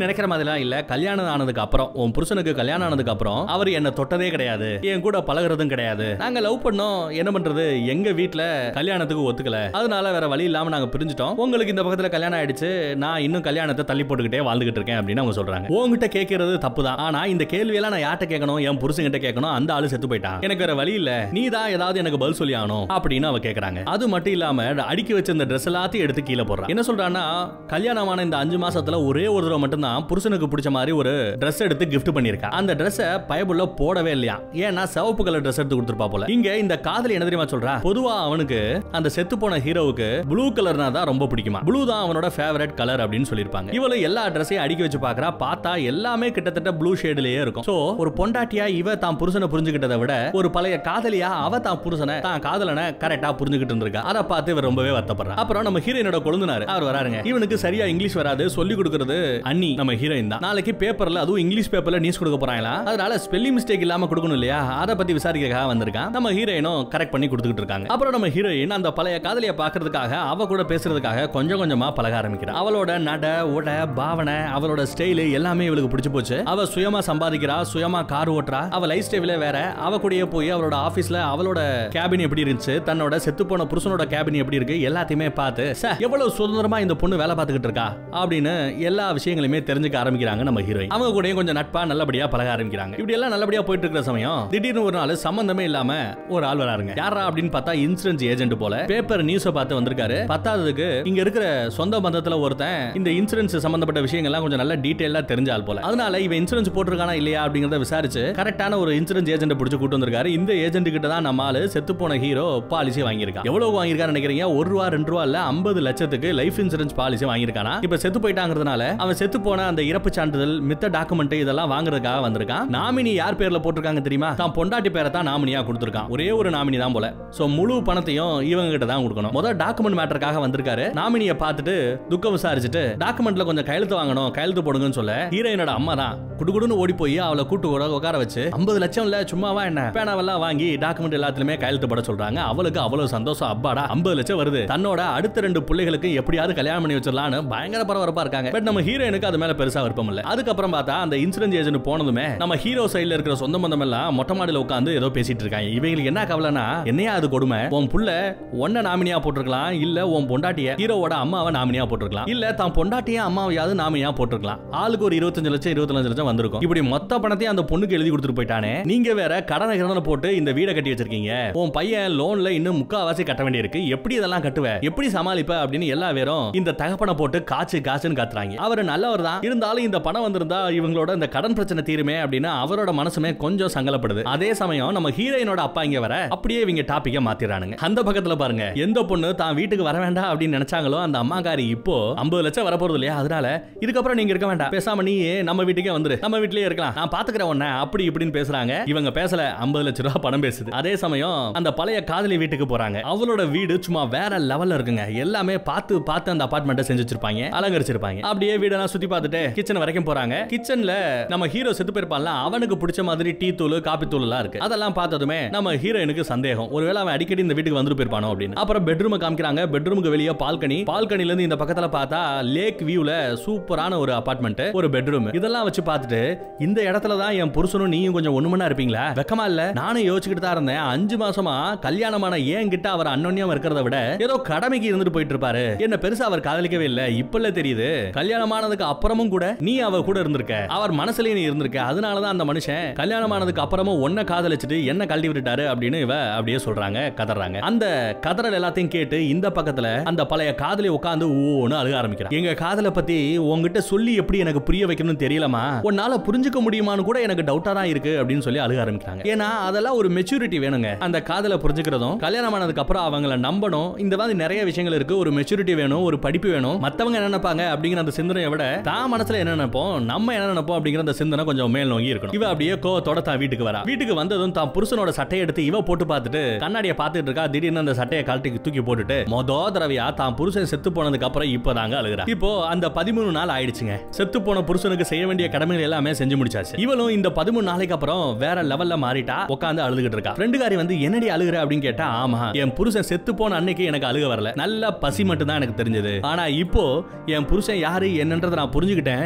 காதலா இல்ல கல்யாணம் ஆனதுக்கு அப்புறம் உன் புருஷனுக்கு கல்யாணம் ஆனதுக்கு அப்புறம் அவர் என்ன தொட்டதே கிடையாது என் கூட பழகுறதும் கிடையாது நாங்க லவ் பண்ணோம் என்ன பண்றது எங்க வீட்ல கல்யாணத்துக்கு ஒத்துக்கல அதனால வேற வழி இல்லாம நாங்க பிரிஞ்சிட்டோம் உங்களுக்கு இந்த பக்கத்துல கல்யாணம் ஆயிடுச்சு நான் இன்னும் கல்யாணத்தை தள்ளி போட்டுக்கிட்டே வாழ்ந்துகிட்டு இருக்கேன் அப்படின்னு அவங்க சொல்றாங்க உங்ககிட்ட கேட்கறது தப்பு தான் ஆனா இந்த கேள்வியெல்லாம் நான் யார்ட்ட கேட்கணும் என் புருஷன்கிட்ட கேட்கணும் அந்த ஆளு செத்து போயிட்டான் எனக்கு வேற வழி இல்ல நீ தான் ஏதாவது எனக்கு பதில் சொல்லி ஆகணும் அப்படின்னு அவ கேக்குறாங்க அது மட்டும் இல்லாம அடுக்கி வச்சிருந்த ட்ரெஸ் எல்லாத்தையும் எடுத்து கீழே போடுறான் என்ன சொல்றான்னா கல்யாணமான இந்த அஞ்சு மாசத்துல ஒரே ஒரு தடவை மட்டும்தான் புருஷனுக்கு பிடிச்ச மாதிரி ஒரு Dress எடுத்து gift பண்ணிருக்கா அந்த ட்ரெஸ்ஸை பயபுள்ள போடவே இல்லையா ஏன்னா சிவப்பு கலர் Dress எடுத்து கொடுத்துருப்பா போல இங்க இந்த காதலி என்ன தெரியுமா சொல்றா பொதுவா அவனுக்கு அந்த செத்து போன ஹீரோவுக்கு ப்ளூ கலர்னா தான் ரொம்ப பிடிக்குமா ப்ளூ தான் அவனோட ஃபேவரட் கலர் அப்படின்னு சொல்லியிருப்பாங்க இவளும் எல்லா ட்ரெஸ்ஸையும் அடுக்கி வச்சு பாக்குறா பார்த்தா எல்லாமே கிட்டத்தட்ட ப்ளூ ஷேட்லயே இருக்கும் சோ ஒரு பொண்டாட்டியா இவ தான் புருஷனை புரிஞ்சுக்கிட்டதை விட ஒரு பழைய காதலியா அவ தான் புருஷனை தான் காதலனை கரெக்டா புரிஞ்சுக்கிட்டு இருந்திருக்கா அதை பார்த்து இவர் ரொம்பவே வருத்தப்படுறா அப்புறம் நம்ம ஹீரோயினோட கொழுந்தனாரு அவர் வராருங்க இவனுக்கு சரியா இங்கிலீஷ் வராது சொல்லி கொடுக்கறது அண்ணி நம்ம ஹீரோயின் தான் நாளைக்கு பேப்பர்ல அதுவும் இங்கிலீஷ் பேப்பர்ல நியூஸ் கொடுக்க போறாங்களா அதனால ஸ்பெல்லிங் மிஸ்டேக் இல்லாம கொடுக்கணும் இல்லையா அதை பத்தி விசாரிக்கிறதுக்காக வந்திருக்கான் நம்ம ஹீரோயினும் கரெக்ட் பண்ணி கொடுத்துக்கிட்டு இருக்காங்க அப்புறம் நம்ம ஹீரோயின் அந்த பழைய காதலியை பாக்குறதுக்காக அவ கூட பேசுறதுக்காக கொஞ்சம் கொஞ்சமா பழக ஆரம்பிக்கிறா அவளோட நட உட பாவனை அவளோட ஸ்டைல் எல்லாமே இவளுக்கு பிடிச்சு போச்சு அவ சுயமா சம்பாதிக்கிறா சுயமா கார் ஓட்டுறா அவ லைஃப் ஸ்டைலே வேற அவ கூடயே போய் அவளோட ஆபீஸ்ல அவளோட கேபின் எப்படி இருந்துச்சு தன்னோட செத்து போன புருஷனோட கேபின் எப்படி இருக்கு எல்லாத்தையுமே பார்த்து "சே, எவ்வளவு சுதந்திரமா இந்த பொண்ணு வேலை பார்த்துக்கிட்டு இருக்கா அப்படின்னு எல்லா விஷயங்களையுமே தெரிஞ்சுக்க ஆரம்பிக்கிறாங்க நம்ம ஹீரோயின் அவங்க கூடயும் கொஞ்சம் நட்பா நல்லபடியா பழக ஆரம்பிக்கிறாங்க இப்படி எல்லாம் நல்லபடியா போயிட்டு இருக்கிற சமயம் திடீர்னு ஒரு நாள் சம்பந்தமே இல்லாம ஒரு ஆள் வராருங்க யாரா அப்படின்னு பார்த்தா இன்சூரன்ஸ் ஏஜென்ட் போல பேப்பர் நியூஸ பார்த்து வந்திருக்காரு பத்தாததுக்கு இங்க இருக்கிற சொந்த பந்தத்துல ஒருத்தன் இந்த இன்சூரன்ஸ் சம்பந்தப்பட்ட விஷயங்கள்லாம் கொஞ்சம் நல்ல டீடைலா தெரிஞ்ச ஆள் போல அதனால இவன் இன்சூரன்ஸ் போட்டிருக்கானா இல்லையா அப்படிங்கறத விசாரிச்சு கரெக்டான ஒரு இன்சூரன்ஸ் ஏஜென்ட் பிடிச்சு கூட்டு வந்திருக்காரு இந்த ஏஜென்ட் கிட்ட தான் நம்ம ஆளு செத்து போன ஹீரோ பாலிசி வாங்கியிருக்கான் எவ்வளவு வாங்கியிருக்காரு நினைக்கிறீங்க ஒரு ரூபா ரெண்டு ரூபா இல்ல ஐம்பது லட்சத்துக்கு லைஃப் இன்சூரன்ஸ் பாலிசி வாங்கியிருக்கானா இப்ப செத்து போயிட்டாங்கிறதுனால அவன் செத்து போன அந்த இறப்பு சான்றிதழ் மித்த டாக்குமெண்ட் இதெல்லாம் வாங்குறதுக்காக வந்திருக்கான் நாமினி யார் பேர்ல போட்டிருக்காங்க தெரியுமா தான் பொண்டாட்டி பேரை தான் நாமினியா கொடுத்திருக்கான் ஒரே ஒரு நாமினி தான் போல சோ முழு பணத்தையும் இவங்க கிட்ட தான் கொடுக்கணும் முதல் டாக்குமெண்ட் மேட்டருக்காக வந்திருக்காரு நாமினியை பார்த்துட்டு துக்கம் விசாரிச்சுட்டு டாக்குமெண்ட்ல கொஞ்சம் கையெழுத்து வாங்கணும் கையெழுத்து போடுங்கன்னு சொல்ல ஹீரோயினோட அம்மா தான் குடுகுடுன்னு ஓடி போய் அவளை கூட்டு கூட உட்கார வச்சு ஐம்பது லட்சம் இல்ல சும்மாவா என்ன பேனாவெல்லாம் வாங்கி டாக்குமெண்ட் எல்லாத்துலயுமே கையெழுத்து போட சொல்றாங்க அவளுக்கு அவ்வளவு சந்தோஷம் அப்பாடா ஐம்பது லட்சம் வருது தன்னோட அடுத்த ரெண்டு பிள்ளைகளுக்கு எப்படியாவது கல்யாணம் பண்ணி வச்சிடலாம்னு பயங்கர பரபரப்பா இருக்காங்க பட் நம்ம ஹீரோயினுக்கு அது மேல பெருசா விருப்பம் இல்ல அதுக்கப்புறம் பார்த்தா அந்த இன்சூரன்ஸ் ஏஜென்ட் போனதுமே நம்ம ஹீரோ சைடுல இருக்கிற சொந்த பந்தம் எல்லாம் மொட்டை மாடியில உட்காந்து ஏதோ பேசிட்டு இருக்காங்க இவங்களுக்கு என்ன கவலைனா என்னையா அது கொடுமை உன் புள்ள ஒன்ன நாமினியா போட்டிருக்கலாம் இல்ல உன் பொண்டாட்டிய ஹீரோவோட அம்மாவை நாமினியா போட்டிருக்கலாம் இல்ல தான் பொண்டாட்டிய அம்மாவையாவது நாமினியா போட்டிருக்கலாம் ஆளுக்கு ஒரு இருபத்தஞ்சு லட்சம் இருபத்தஞ்சு லட்சம் வந்திருக்கும் இப்படி மொத்த பணத்தையும் அந்த பொண்ணுக்கு எழுதி கொடுத்துட்டு போயிட்டானே நீங்க வேற கடனை கடனை போட்டு இந்த வீடை கட்டி வச்சிருக்கீங்க உன் பையன் லோன்ல இன்னும் முக்காவாசி கட்ட வேண்டியிருக்கு எப்படி இதெல்லாம் கட்டுவ எப்படி சமாளிப்ப அப்படின்னு எல்லா பேரும் இந்த தகப்பனை போட்டு காச்சு காச்சுன்னு காத்துறாங்க அவர் நல்லவர் தான் இருந்தாலும் இந்த பணம் வந்திருந்தா இவங்களோட இந்த கடன் பிரச்சனை தீருமே அப்படின்னு அவரோட மனசுமே கொஞ்சம் சங்கலப்படுது அதே சமயம் நம்ம ஹீரோயினோட அப்பா இங்க வர அப்படியே இவங்க டாபிக்க மாத்திரானுங்க அந்த பக்கத்துல பாருங்க எந்த பொண்ணு தான் வீட்டுக்கு வர வேண்டாம் அப்படின்னு நினைச்சாங்களோ அந்த அம்மாக்காரி இப்போ ஐம்பது லட்சம் வரப்போறது இல்லையா அதனால இதுக்கப்புறம் நீங்க இருக்க வேண்டாம் பேசாம நீ நம்ம வீட்டுக்கே வந்துரு நம்ம வீட்லயே இருக்கலாம் நான் பாத்துக்கிறேன் உன்ன அப்படி இப்படின்னு பேசுறாங்க இவங்க பேசல ஐம்பது லட்சம் ரூபாய் பணம் பேசுது அதே சமயம் அந்த பழைய காதலி வீட்டுக்கு போறாங்க அவளோட வீடு சும்மா வேற லெவல்ல இருக்குங்க எல்லாமே பார்த்து பார்த்து அந்த அபார்ட்மெண்ட்டை செஞ்சு வச்சிருப்பாங்க அலங்கரிச்சிருப்பாங்க அப்படியே வீடெல்லாம் சுத்தி பார்த்துட்டு கிச்சன் வரைக்கும் போறாங்க கிச்சன்ல நம்ம ஹீரோ செத்து போயிருப்பான்ல அவனுக்கு பிடிச்ச மாதிரி டீ தூள் காபி தூள் எல்லாம் இருக்கு அதெல்லாம் பார்த்ததுமே நம்ம ஹீரோயினுக்கு சந்தேகம் ஒருவேளை அவன் அடிக்கடி இந்த வீட்டுக்கு வந்துட்டு போயிருப்பானோ அப்படின்னு அப்புறம் பெட்ரூம் காமிக்கிறாங்க பெட்ரூமுக்கு வெளியே பால்கனி பால்கனில இருந்து இந்த பக்கத்துல பார்த்தா லேக் வியூல சூப்பரான ஒரு அபார்ட்மெண்ட் ஒரு பெட்ரூம் இதெல்லாம் வச்சு பார்த்துட்டு இந்த இடத்துல தான் என் புருஷனும் நீயும் கொஞ்சம் ஒண்ணுமண்ணா இருப்பீங்களா வெக்கமா இல்ல நானும் யோசிச்சுக்கிட்டு தான் இருந்தேன் அஞ்சு மாசமா கல்யாணமான ஏன் கிட்ட அவர் அன்னொன்னியம் இருக்கிறத விட ஏதோ கடமைக்கு இருந்துட்டு போயிட்டு இருப்பாரு என்ன பெருசா அவர் காதலிக்கவே இல்ல இப்பல்ல தெரியுது கல்யாணமானதுக்கு அப்புறமும் கூட நீ அவ கூட இருந்திருக்க அவர் மனசுலயே நீ இருந்திருக்க அதனாலதான் அந்த மனுஷன் கல்யாணமானதுக்கு அப்புறமும் ஒன்ன காதலிச்சுட்டு என்ன கழட்டி விட்டுட்டாரு அப்படின்னு இவ அப்படியே சொல்றாங்க கதறாங்க அந்த கதறல் எல்லாத்தையும் கேட்டு இந்த பக்கத்துல அந்த பழைய காதலி உட்காந்து ஓன்னு அழுக ஆரம்பிக்கிறான் எங்க காதலை பத்தி உங்ககிட்ட சொல்லி எப்படி எனக்கு புரிய வைக்கணும்னு தெரியலமா உன்னால புரிஞ்சுக்க முடியுமான்னு கூட எனக்கு டவுட்டா தான் இருக்கு அப்படின்னு சொல்லி அழுக ஆரம்பிக்கிறாங்க ஏன்னா அதெல்லாம் ஒரு மெச்சூரிட்டி வேணுங்க அந்த காதலை புரிஞ்சுக்கிறதும் கல்யாணம் ஆனதுக்கு அப்புறம் அவங்கள நம்பணும் இந்த மாதிரி நிறைய விஷயங்கள் இருக்கு ஒரு மெச்சூரிட்டி வேணும் ஒரு படிப்பு வேணும் மத்தவங்க என்ன நினைப்பாங்க அப்படிங்கிற அந்த சிந்தனையை விட தான் மனசுல என்ன நினைப்போம் நம்ம என்ன நினைப்போம் அப்படிங்கிற அந்த சிந்தனை கொஞ்சம் மேல் நோங்கி இருக்கணும் இவ அப்படியே கோவத்தோட தான் வீட்டுக்கு வரா வீட்டுக்கு வந்ததும் தான் புருஷனோட சட்டையை எடுத்து இவ போட்டு பார்த்துட்டு கண்ணாடியை பார்த்துட்டு இருக்கா திடீர்னு அந்த சட்டையை கழட்டி தூக்கி போட்டுட்டு மொத தடவையா தான் புருஷன் செத்து போனதுக்கு அப்புறம் இப்பதாங்க அழுகிறா இப்போ அந்த பதிமூணு நாள் ஆயிடுச்சுங்க செத்து போன புருஷனுக்கு செய்ய வேண்டிய கடமைகள் எல்லாமே செஞ்சு முடிச்சாச்சு இவளும் இந்த பதிமூணு நாளைக்கு அப்புறம் வேற லெவல்ல மாறிட்டா உட்காந்து அழுதுகிட்டு இருக்கா ஃப்ரெண்டுகாரி வந்து என்னடி அழுகுற அப்படின்னு கேட்டா ஆமா என் புருஷன் செத்து போன அன்னைக்கு எனக்கு அழுக வரல நல்ல பசி மட்டும் தான் எனக்கு தெரிஞ்சது ஆனா இப்போ என் புருஷன் யாரு என்னன்றதை நான் புரிஞ்சுக்கிட்டேன்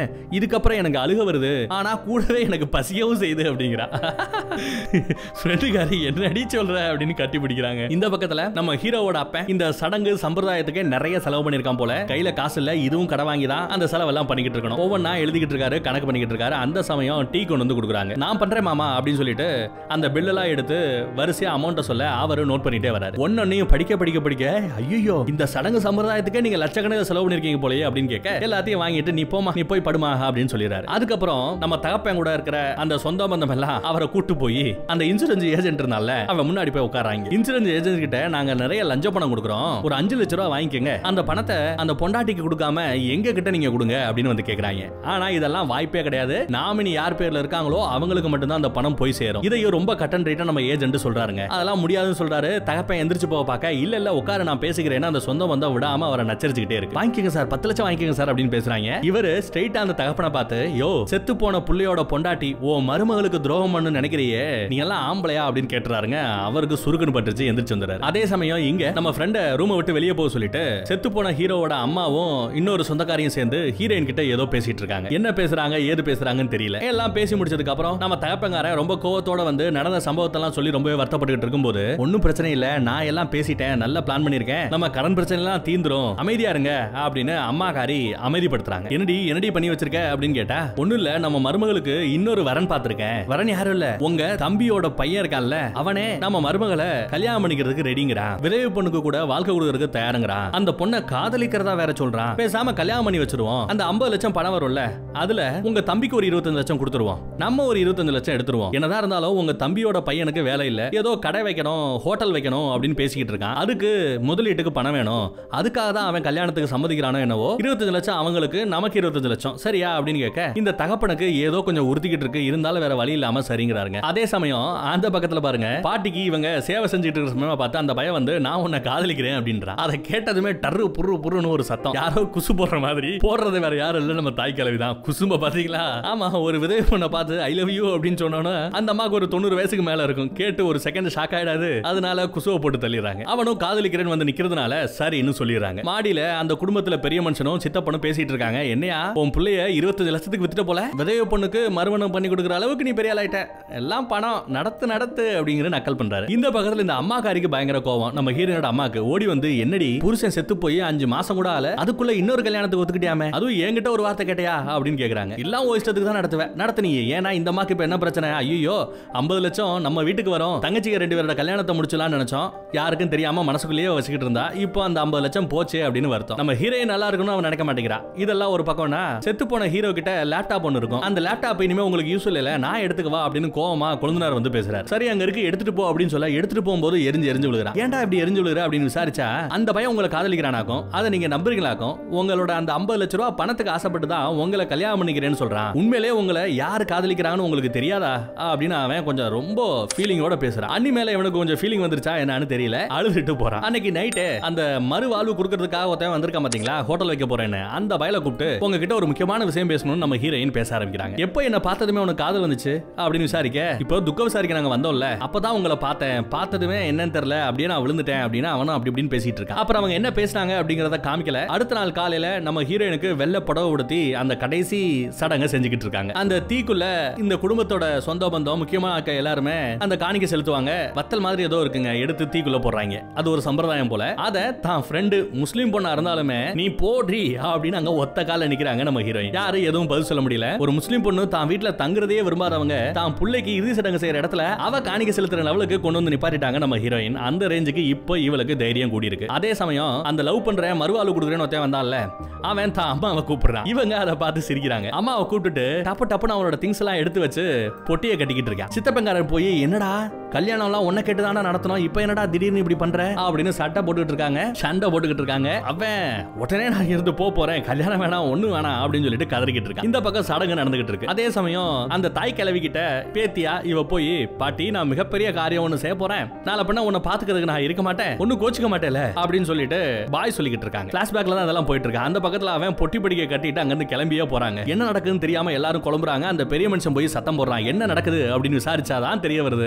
இதுக்கப்புறம் எனக்கு அழுக வருது ஆனா கூடவே எனக்கு பசியவும் செய்யுது அப்படிங்கிறா ஃப்ரெண்டுக்காரி என்னடி சொல்ற அப்படின்னு கட்டி பிடிக்கிறாங்க இந்த பக்கத்துல நம்ம ஹீரோவோட அப்பன் இந்த சடங்கு சம்பிரதாயத்துக்கு நிறைய செலவு பண்ணிருக்கான் போல கையில காசு இல்ல இதுவும் கடன் வாங்கி தான் அந்த செலவெல்லாம் பண்ணிக்கிட்டு இருக்கணும் ஒவ்வொன்றா எழுதிக்கிட்டு இருக்காரு கணக்கு பண்ணிக்கிட்டு இருக்காரு அந்த சமயம் டீ கொண்டு வந்து கொடுக்குறாங்க நான் பண்றேன் மாமா அப்படின்னு சொல்லிட்டு அந்த பில்லெல்லாம் எடுத்து வரிசையா அமௌண்ட்டை சொல்ல அவரு நோட் பண்ணிட்டே வராரு ஒன்னொன்னையும் படிக்க படிக்க படிக்க ஐயோ இந்த சடங்கு சம்பிரதாயத்துக்கே நீங்க லட்சக்கணக்கில் செலவு பண்ணிருக்கீங்க போலயே அப்படின்னு கேட்க எல்லாத்தையும் வாங்கிட்டு நீ போமா நீ போய் படுமா அப்படின்னு சொல்லிடுறாரு அதுக்கப்புறம் நம்ம தகப்பன் கூட இருக்கிற அந்த சொந்த பந்தம் எல்லாம் அவரை கூட்டு போய் அந்த இன்சூரன்ஸ் ஏஜென்ட் இருந்தால அவன் முன்னாடி போய் உட்காராங்க இன்சூரன்ஸ் ஏஜென்ட் கிட்ட நாங்க நிறைய லஞ்ச பணம் கொடுக்குறோம் ஒரு அஞ்சு லட்ச ரூபா வாங்கிக்கங்க அந்த பணத்தை அந்த பொண்டாட்டிக்கு கொடுக்காம எங்க கிட்ட நீங்க கொடுங்க அப்படின்னு வந்து கேக்குறாங்க ஆனா இதெல்லாம் வாய்ப்பே கிடையாது நாமினி யார் பேர்ல இருக்காங்களோ அவங்களுக்கு மட்டும்தான் அந்த பணம் போய் சேரும் இதையும் ரொம்ப கட்டன் ரேட்டா நம்ம ஏஜென்ட் சொல்றாருங்க அதெல்லாம் முடியாதுன்னு சொல்றாரு தகப்பன் எந்திரிச்சு போக பார்க்க இல்ல இல்ல உட்கார நான் பேசுகிறேன்னு அந்த சொந்தம் வந்தா விடாம அவரை நச்சரிச்சுக்கிட்டே இருக்கு வாங்கிக்கங்க சார் பத்து லட்சம் வாங்கிக்கங்க சார் அப்படின்னு பேசுறாங்க இவரு ஸ்ட்ரைட்டா அந்த தகப்பனை பார்த்து யோ செத்து போன புள்ளையோட பொண்டாட்டி ஓ மருமகளுக்கு துரோகம் பண்ணு நினைக்கிறியே நீ எல்லாம் ஆம்பளையா அப்படின்னு கேட்டுறாருங்க அவருக்கு சுருக்குன்னு பட்டுச்சு எந்திரிச்சு வந்துறாரு அதே சமயம் இங்க நம்ம ஃப்ரெண்ட ரூமை விட்டு வெளியே போக சொல்லிட்டு செத்து போன ஹீரோவோட அம்மாவும் இன்னொரு சொந்தக்காரையும் சேர்ந்து ஹீரோயின் கிட்ட ஏதோ பேசிட்டு இருக்காங்க என்ன பேசுறாங்க ஏது பேசுறாங்கன்னு தெரியல எல்லாம் பேசி முடிச்சதுக்கு அப்புறம் நம்ம தகப்பங்காரன் ரொம்ப கோவத்தோட வந்து நடந்த சம்பவத்தெல்லாம் சொல்லி ரொம்பவே வருத்தப்பட்டுக்கிட்டு இருக்கும்போது ஒன்னும் பிரச்சனை இல்ல நான் எல்லாம் பேசிட்டேன் நல்லா பிளான் பண்ணிருக்கேன் நம்ம கடன் பிரச்சனை எல்லாம் தீந்துரும் அமைதியா இருங்க அப்படின்னு அம்மாக்காரி அமைதிப்படுத்துறாங்க என்னடி என்னடி பண்ணி வச்சிருக்க அப்படின்னு கேட்டா ஒண்ணும் இல்ல நம்ம மருமகளுக்கு இன்னொரு வரன் பார்த்திருக்கேன் வரன் யாரும் இல்ல உங்க தம்பியோட பையன் இருக்கான்ல அவனே நம்ம மருமகளை கல்யாணம் பண்ணிக்கிறதுக்கு ரெடிங்கிறான் விரைவு பொண்ணுக்கு கூட வாழ்க்கை கொடுக்கறதுக்கு தயாருங்கிறான் அந்த பொண்ணை காதலிக்கிறதா வேற சொல்றான் பேசாம கல்யாணம் பண்ணி வச்சிருவோம் அந்த 50 லட்சம் பணம் வரும்ல அதுல உங்க தம்பிக்கு ஒரு 25 லட்சம் கொடுத்துருவோம் நம்ம ஒரு 25 லட்சம் எடுத்துருவோம் என்னதான் இருந்தாலும் உங்க தம்பியோட பையனுக்கு வேலை இல்ல ஏதோ கடை வைக்கணும் ஹோட்டல் வைக்கணும் அப்படின்னு பேசிக்கிட்டு இருக்கான் அதுக்கு முதலீட்டுக்கு பணம் வேணும் அதுக்காக தான் அவன் கல்யாணத்துக்கு சம்மதிக்கிறானோ என்னவோ 25 லட்சம் அவங்களுக்கு நமக்கு 25 லட்சம் சரியா அப்படின்னு கேட்க இந்த தகப்பனுக்கு ஏதோ கொஞ்சம் உறுத்திக்கிட்டு இருக்கு இருந்தாலும் வேற வழி இல்லாம சரிங்கிறாருங்க அதே சமயம் அந்த பக்கத்துல பாருங்க பாட்டிக்கு இவங்க சேவை செஞ்சுட்டு இருக்கிற சமயமா பார்த்து அந்த பையன் வந்து நான் உன்னை காதலிக்கிறேன் அப்படின்றான் அதை கேட்டதுமே டர்ரு புர்ரு புர்ருன்னு ஒரு சத்தம் யாரோ குசு போடுற மாதிரி போடுறது வேற யாரும் இல்ல நம்ம தாய் கிழவி தான் குசும்ப பாத்தீங்களா ஆமா ஒரு விதவை பொண்ணை பார்த்து ஐ லவ் யூ அப்படின்னு சொன்னோன்னு அந்த அம்மாக்கு ஒரு தொண்ணூறு வயசுக்கு மேல இருக்கும் கேட்டு ஒரு செகண்ட் ஷாக் ஆயிடாது அதனால குசுவை போட்டு தள்ளிடுறாங்க அவனும் காதலிக்கிறேன்னு வந்து நிக்கிறதுனால சரின்னு சொல்லிடுறாங்க மாடியில அந்த குடும்பத்துல பெரிய மனுஷனும் சித்தப்பனும் பேசிட்டு இருக்காங்க என்னையா உன் பிள்ளைய இருபத்தஞ்சு லட்சத்துக்கு வித்துட்ட போல விதவை பொண்ணுக்கு மறுமணம் பண்ணி கொடுக்குற அளவுக்கு நீ பெரிய ஆளாயிட்ட எல்லாம் பணம் நடத்து நடத்து அப்படிங்கிற நக்கல் பண்றாரு இந்த பக்கத்துல இந்த அம்மாக்காரிக்கு பயங்கர கோவம் நம்ம ஹீரோனோட அம்மாக்கு ஓடி வந்து என்னடி புருஷன் செத்து போய் அஞ்சு மாசம் கூட ஆல அதுக்குள்ள இன்னொரு கல்யாணத்துக்கு ஒத்துக்கிட்டியாமே அதுவும் என்கிட்ட ஒரு வார்த்தை கேட்டையா அப்படின்னு கேக்குறாங்க எல்லாம் உன் இஷ்டத்துக்கு தான் நடத்துவேன் நடத்துனீங்க ஏன்னா இந்த அம்மாக்கு இப்ப என்ன பிரச்சனை ஐயோ ஐம்பது லட்சம் நம்ம வீட்டுக்கு வரும் தங்கச்சிக்கு ரெண்டு பேரோட கல்யாணத்தை முடிச்சலாம்னு நினைச்சோம் யாருக்கும் தெரியாம மனசுக்குள்ளேயே வச்சுக்கிட்டு இருந்தா இப்போ அந்த ஐம்பது லட்சம் போச்சு அப்படின்னு வருத்தம் நம்ம ஹீரோயின் நல்லா இருக்கணும் அவன் நினைக்க மாட்டேங்கிறா இதெல்லாம் ஒரு பக்கம்னா செத்து போன ஹீரோ கிட்ட லேப்டாப் ஒன்று இருக்கும் அந்த லேப்டாப் இனிமே உங்களுக்கு யூஸ் இல்ல நான் எடுத்துக்கவா அப்படின்னு கோவமா கொழுந்தனார் வந்து பேசுறாரு சரி அங்க இருக்கு எடுத்துட்டு போ அப்படின்னு சொல்ல எடுத்துட்டு போகும்போது எரிஞ்சு எரிஞ்சு விழுகிறான் ஏன்டா இப்படி எரிஞ்சு விழுகிற அப்படின்னு விசாரிச்சா அந்த பையன் உங்களை காதலிக்கிறானாக்கும் அதை நீங்க நம்புறீங்களாக்கும் உங்களோட அந்த ஐம்பது லட்ச ரூபா பணத்துக்கு ஆசைப்பட்டு தான் உங்களை கல்யாணம் பண்ணிக்கிறேன்னு சொல்றான் உண்மையிலேயே உங்களை யார் காதலிக்கிறாங்கன்னு உங்களுக்கு தெரியாதா அப்படின்னு அவன் கொஞ்சம் ரொம்ப ஃபீலிங்கோட பேசுறான் அன்னி மேல இவனுக்கு கொஞ்சம் ஃபீலிங் வந்துருச்சா என்னன்னு தெரியல அழுதுட்டு போறான் அன்னைக்கு நைட்டு அந்த மறுவாழ்வு கொடுக்கறதுக்காக ஒருத்தன் வந்திருக்கான் பாத்தீங்களா ஹோட்டல் வைக்க போறேன்னு அந்த பயல கூப்பிட்டு உங்ககிட்ட ஒரு முக்கியமான விஷயம் பேசணும்னு நம்ம ஹீரோயின் பேச ஆரம்பிக்கிறாங்க எப்போ என்ன பார்த்ததுமே உனக்கு காதல் வந்துச்சு அப்படின்னு விசாரிக்க இப்போ துக்க விசாரிக்க நாங்க வந்தோம்ல அப்பதான் உங்களை பார்த்தேன் பார்த்ததுமே என்னன்னு தெரியல அப்படியே நான் விழுந்துட்டேன் அப்படின்னு அவனும் அப்படி இப்படின்னு பேசிட்டு இருக்கான் அப்புறம் அவங்க என்ன பேசினாங்க அப்படிங்கறத காமிக்கல அடுத்த நாள் காலையில நம்ம ஹீரோயினுக்கு வெள்ளை புடவை உடுத்தி அந்த கடைசி சடங்கை செஞ்சுக்கிட்டு இருக்காங்க அந்த தீக்குள்ள இந்த குடும்பத்தோட சொந்த பந்தம் முக்கியமா இருக்க எல்லாருமே அந்த காணிக்கை செலுத்துவாங்க வத்தல் மாதிரி ஏதோ இருக்குங்க எடுத்து தீக்குள்ள போடுறாங்க அது ஒரு சம்பிரதாயம் போல அத தான் ஃப்ரெண்டு முஸ்லீம் பொண்ணா இருந்தாலுமே நீ போடுறி அப்படின்னு அங்க ஒத்த கால நிக்கிறாங்க நம்ம ஹீரோயின் யாரு எதுவும் பதில் சொல்ல முடியல ஒரு முஸ்லீம் பொண்ணு தான் வீட்ல தங்குறதே விரும்பாதவங்க தான் பிள்ளைக்கு இறுதி சடங்கு செய்யற இடத்துல அவ காணிக்கை செலுத்துற லெவலுக்கு கொண்டு வந்து நிப்பாட்டிட்டாங்க நம்ம ஹீரோயின் அந்த ரேஞ்சுக்கு இப்போ இவளுக்கு தைரியம் கூடி இருக்கு அதே சமயம் அந்த லவ் பண்ற மறுவாழ்வு கொடுக்குறேன்னு ஒருத்தன் வந்தான்ல அவன் தான் அம்மாவை கூப்பிடுறான் இவங்க அதை பார்த்து சிரிக்கிறாங்க அம்மாவை கூப்பிட்டுட்டு டப்பு டப்புன்னு அவனோட திங்ஸ் எல்லாம் எடுத்து வச்சு பொட்டியை கட்டிக்கிட்டு இருக்கான் சித்தப்பங்காரர் போய் என்னடா கல்யாணம் எல்லாம் உன்ன கேட்டு தானே நடத்தணும் இப்போ என்னடா திடீர்னு இப்படி பண்ற அப்படின்னு சட்டை போட்டுக்கிட்டு இருக்காங்க சண்டை போட்டுக்கிட்டு இருக்காங்க அவன் உடனே நான் இருந்து போக போறேன் கல்யாணம் வேணாம் ஒண்ணு வேணாம் அப்படின்னு சொல்லிட்டு கதறிக்கிட்டு இருக்கான் இந்த பக்கம் சடங்கு நடந்துகிட்டு இருக்கு அதே சமயம் அந்த தாய் கிழவி கிட்ட பேத்தியா இவ போய் பாட்டி நான் மிகப்பெரிய காரியம் ஒண்ணு செய்ய போறேன் நாளை பண்ண உன்னை பாத்துக்கிறதுக்கு நான் இருக்க மாட்டேன் ஒன்னும் கோச்சிக்க மாட்டேல அப்படின்னு சொல்லிட்டு பாய் சொல்லிக்கிட்டு இருக்காங்க பிளாஷ்பேக்ல தான் அதெல்லாம் போயிட்டு இருக்கு அந்த பக்கத்துல அவன் பொட்டி படிக்க கட்டிட்டு அங்க இருந்து கிளம்பியே போறாங்க என்ன நடக்குதுன்னு தெரியாம எல்லாரும் குழம்புறாங்க அந்த பெரிய மனுஷன் போய் சத்தம் போடுறான் என்ன நடக்குது அப்படின்னு விசாரிச்சாதான் தெரிய வருது நம்ம